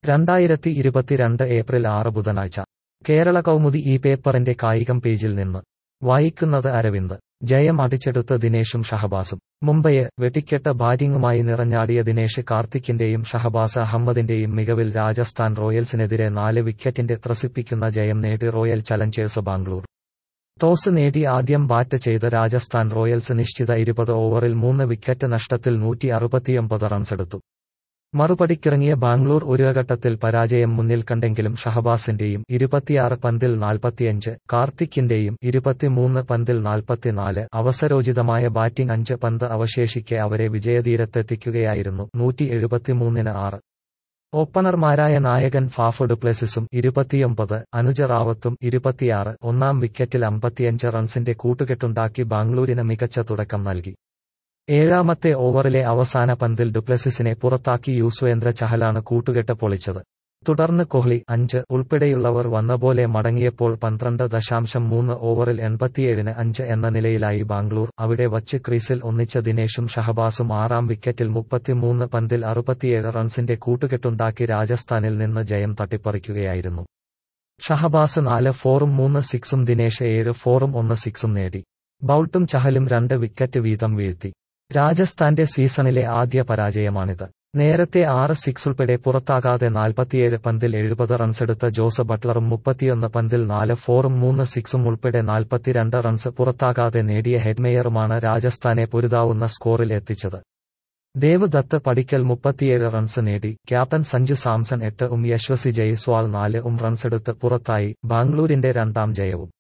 രണ്ടായിരത്തി ഇരുപത്തിരണ്ട് ഏപ്രിൽ ആറ് ബുധനാഴ്ച കേരള കൗമുദി ഈ പേപ്പറിന്റെ കായികം പേജിൽ നിന്ന് വായിക്കുന്നത് അരവിന്ദ് ജയം അടിച്ചെടുത്ത ദിനേശും ഷഹബാസും മുംബൈയെ വെട്ടിക്കെട്ട ബാറ്റിംഗുമായി നിറഞ്ഞാടിയ ദിനേശ് കാർത്തിക്കിന്റെയും ഷഹബാസ് അഹമ്മദിന്റെയും മികവിൽ രാജസ്ഥാൻ റോയൽസിനെതിരെ നാല് വിക്കറ്റിന്റെ ത്രസിപ്പിക്കുന്ന ജയം നേടി റോയൽ ചലഞ്ചേഴ്സ് ബാംഗ്ലൂർ ടോസ് നേടി ആദ്യം ബാറ്റ് ചെയ്ത രാജസ്ഥാൻ റോയൽസ് നിശ്ചിത ഇരുപത് ഓവറിൽ മൂന്ന് വിക്കറ്റ് നഷ്ടത്തിൽ നൂറ്റി അറുപത്തിയൊമ്പത് റൺസെടുത്തു മറുപടിക്കിറങ്ങിയ ബാംഗ്ലൂർ ഒരു ഘട്ടത്തിൽ പരാജയം മുന്നിൽ കണ്ടെങ്കിലും ഷഹബാസിന്റെയും ഇരുപത്തിയാറ് പന്തിൽ നാൽപ്പത്തിയഞ്ച് കാർത്തിക്കിന്റെയും ഇരുപത്തിമൂന്ന് പന്തിൽ നാൽപ്പത്തിനാല് അവസരോചിതമായ ബാറ്റിംഗ് അഞ്ച് പന്ത് അവശേഷിക്കെ അവരെ വിജയതീരത്തെത്തിക്കുകയായിരുന്നു നൂറ്റി എഴുപത്തിമൂന്നിന് ആറ് ഓപ്പണർമാരായ നായകൻ ഫാഫ് ഡുപ്ലെസിസും ഇരുപത്തിയൊമ്പത് അനുജ റാവത്തും ഇരുപത്തിയാറ് ഒന്നാം വിക്കറ്റിൽ അമ്പത്തിയഞ്ച് റൺസിന്റെ കൂട്ടുകെട്ടുണ്ടാക്കി ബാംഗ്ലൂരിന് മികച്ച തുടക്കം നൽകി ഏഴാമത്തെ ഓവറിലെ അവസാന പന്തിൽ ഡുപ്ലെസിസിനെ പുറത്താക്കി യൂസ്വേന്ദ്ര ചഹലാണ് കൂട്ടുകെട്ട് പൊളിച്ചത് തുടർന്ന് കോഹ്ലി അഞ്ച് ഉൾപ്പെടെയുള്ളവർ വന്നപോലെ മടങ്ങിയപ്പോൾ പന്ത്രണ്ട് ദശാംശം മൂന്ന് ഓവറിൽ എൺപത്തിയേഴിന് അഞ്ച് എന്ന നിലയിലായി ബാംഗ്ലൂർ അവിടെ വച്ച് ക്രീസിൽ ഒന്നിച്ച ദിനേശും ഷഹബാസും ആറാം വിക്കറ്റിൽ മുപ്പത്തിമൂന്ന് പന്തിൽ അറുപത്തിയേഴ് റൺസിന്റെ കൂട്ടുകെട്ടുണ്ടാക്കി രാജസ്ഥാനിൽ നിന്ന് ജയം തട്ടിപ്പറിക്കുകയായിരുന്നു ഷഹബാസ് നാല് ഫോറും മൂന്ന് സിക്സും ദിനേശ് ഏഴ് ഫോറും ഒന്ന് സിക്സും നേടി ബൌൾട്ടും ചഹലും രണ്ട് വിക്കറ്റ് വീതം വീഴ്ത്തി രാജസ്ഥാന്റെ സീസണിലെ ആദ്യ പരാജയമാണിത് നേരത്തെ ആറ് സിക്സ് ഉൾപ്പെടെ പുറത്താകാതെ നാൽപ്പത്തിയേഴ് പന്തിൽ എഴുപത് റൺസെടുത്ത ജോസ് ബട്ട്ലറും മുപ്പത്തിയൊന്ന് പന്തിൽ നാല് ഫോറും മൂന്ന് സിക്സും ഉൾപ്പെടെ നാൽപ്പത്തിരണ്ട് റൺസ് പുറത്താകാതെ നേടിയ ഹെഡ്മേയറുമാണ് രാജസ്ഥാനെ പൊരുതാവുന്ന സ്കോറിൽ എത്തിച്ചത് ദേവ് ദത്ത് പടിക്കൽ മുപ്പത്തിയേഴ് റൺസ് നേടി ക്യാപ്റ്റൻ സഞ്ജു സാംസൺ എട്ട് ഉം യശ്വസി ജയ്സ്വാൾ നാല് ഉം റൺസെടുത്ത് പുറത്തായി ബാംഗ്ലൂരിന്റെ രണ്ടാം ജയവും